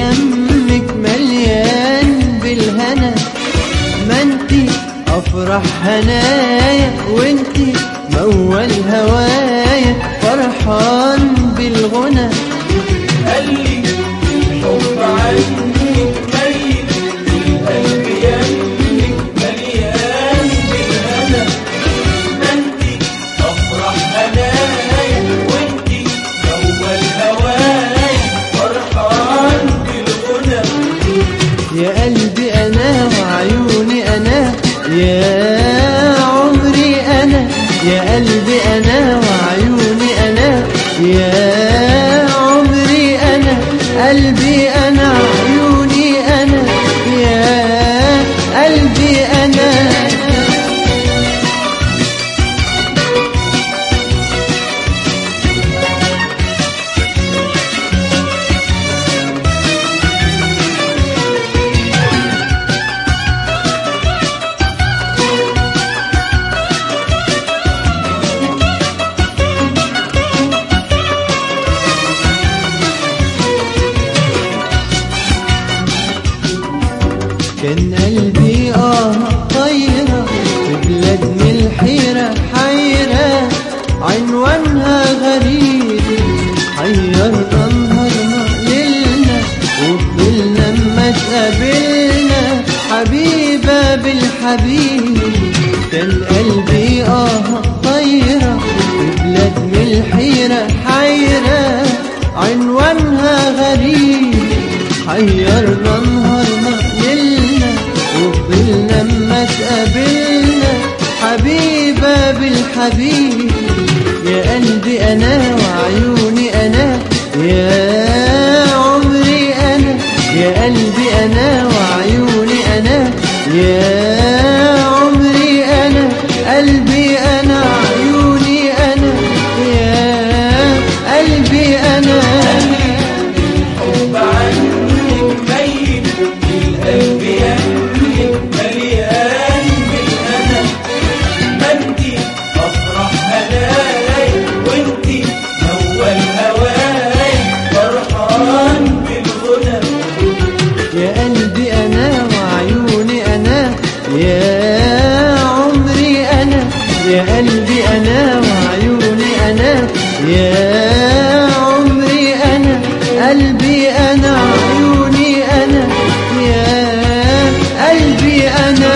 يمك مليان بالهنا ما انتي افرح هنايا وانتي مول هوايا فرحان بالغنى قال لي الحب عنك ميت القلب يمك مليان بالهنا ما انتي افرح هنايا وانتي اول هوايا فرحان بالغنى يا قلبي انا وعيوني انا يا عمري انا يا قلبي انا وعيوني انا يا عمري انا قلبي انا عيوني انا يا قلبي انا كان قلبي اه طايرة في بلاد من الحيرة حيرة عنوانها غريب حيرنا نهارنا ليلنا وفضلنا اما تقابلنا حبيبة بالحبيب كان قلبي اه طايرة في بلاد من الحيرة حيرة عنوانها غريب حيرنا نهارنا ليلنا وفضلنا اما تقابلنا حبيبة بالحبيب يا قلبي انا وعيوني انا يا عمري انا يا قلبي انا وعيوني انا يا عمري انا قلبي انا عيوني انا يا قلبي انا الحب عنك ميت القلب يمك مليان بالهنا ما انتي افرح هنايا وانتي اول هوايا فرحان بالغنى يا قلبي انا وعيوني انا يا عمري انا يا قلبي انا وعيوني انا يا عمري انا قلبي انا عيوني انا يا قلبي انا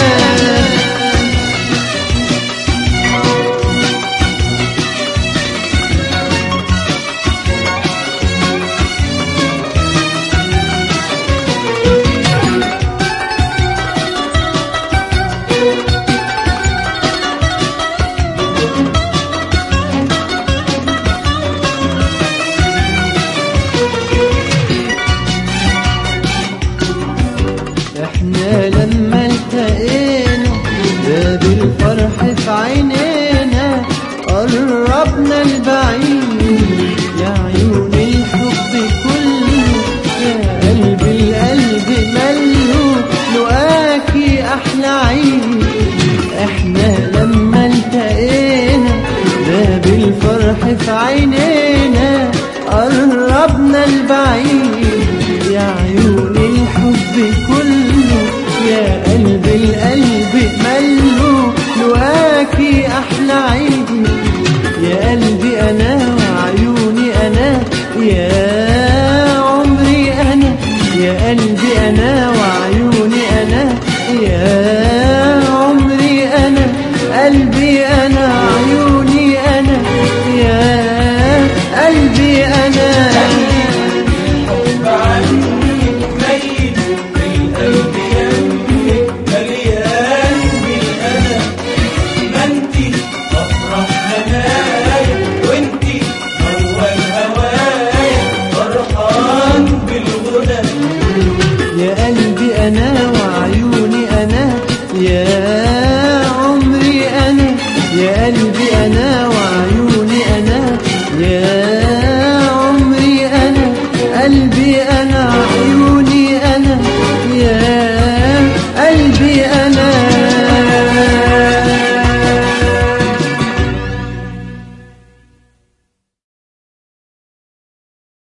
احنا لما التقينا زاد الفرح في عينينا قربنا البعيد يا عيون الحب كله يا قلب القلب مله لقاكي احلى عيد احنا لما التقينا زاد الفرح في عينينا قربنا البعيد يا عيون الحب كله يا قلب القلب مله لواكي احلى عيد يا قلبي انا وعيوني انا يا عمري انا يا قلبي انا وعيوني انا يا عمري انا قلبي انا عيوني انا يا قلبي انا الحب عنك ميت القلب يمك مليان بالهنا ما انتي افرح هنايا وانتي اول هوايا فرحان بالغنى يا قلبي انا وعيوني انا يا عمري انا يا قلبي انا وعيوني انا يا عمري انا قلبي